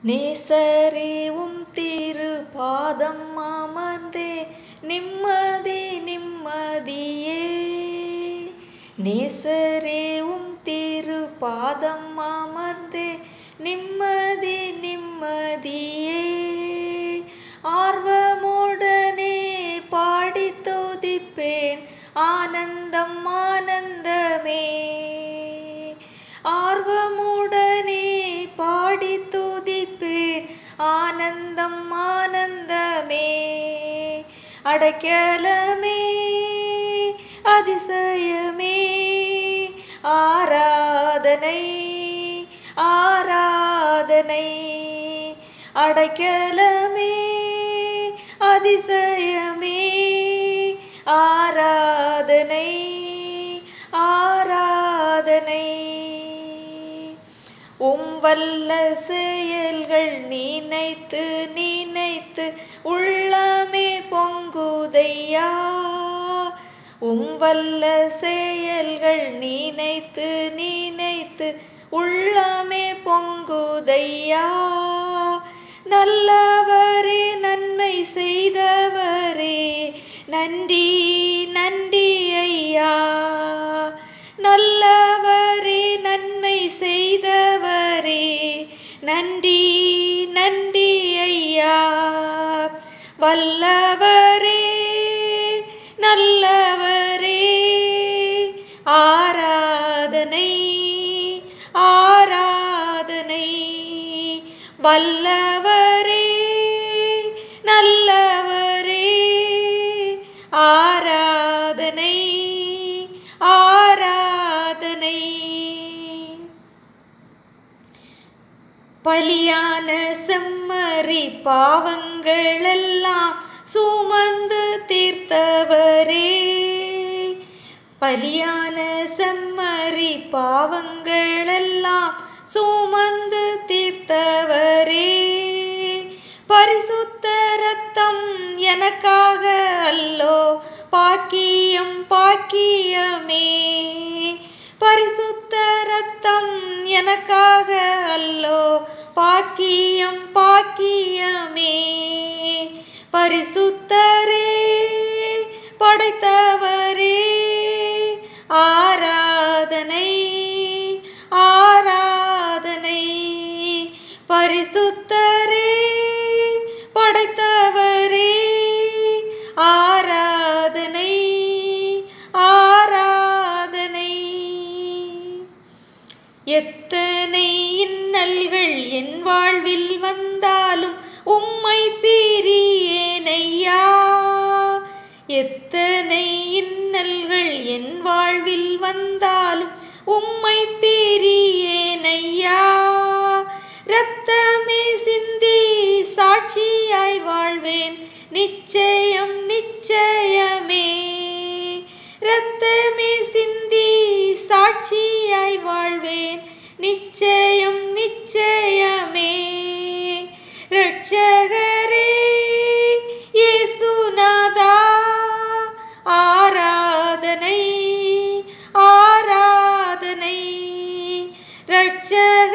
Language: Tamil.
நேசரே உம் திரு பாதம் அமர்ந்தே நிம்மதி நிம்மதியே நேசரே உம் திரு பாதம் அமர்ந்தே நிம்மதி நிம்மதியே ஆர்வமுடனே பாடி துதிப்பேன் ஆனந்தம் ஆனந்தமே ஆர்வமுடனே பாடி துதிப்பேன் ஆனந்தம் ஆனந்தமே அடைக்கலமே அதிசயமே ஆராதனை ஆராதனை அடைக்கலமே அதிசயமே ஆராதனை ஆராதனை உம் வல்ல செயல்கள் நினைத்து நினைத்து உள்ளமே பொங்குதையா உம் வல்ல செயல்கள் நினைத்து நினைத்து உள்ளமே பொங்குதையா நல்லவரே நன்மை செய்தவரே நன்றி நன்றி ஐயா நல்லவரே நன்மை செய்தவரே நன்றி நன்றி ஐயா வல்லவரே நல்லவரே ஆராதனை ஆராதனை வல்லவரே நல்லவரே ஆராதனை ஆராதனை பலியான செம்மறி பாவங்களெல்லாம் சுமந்து தீர்த்தவரே பலியான செம்மறி பாவங்களெல்லாம் சுமந்து தீர்த்தவரே பரிசுத்த ரத்தம் எனக்காக அல்லோ பாக்கியம் பாக்கியமே பரிசுத்த ரத்தம் எனக்காக அல்லோ பாக்கியம் பாக்கியமே பரிசுத்தரே படைத்தவரே ஆராதனை ஆராதனை பரிசுத்தரே படைத்தவரே ஆராதனை ஆராதனை எத்தனை இன்னல்கள் என் வாழ்வில் வந்தாலும் உம்மை பிரியேனையா எத்தனை இன்னல்கள் என் வாழ்வில் வந்தாலும் உம்மை பிரியேனையா இரத்தமே சிந்தி சாட்சியாய் வாழ்வேன் நிச்சயம் நிச்சயமே இரத்தமே சிந்தி சாட்சியாய் வாழ்வேன் நிச்சயம் நிச்சயமே ரட்சகரே இயேசுநாதா ஆராதனை ஆராதனை ரட்சகரே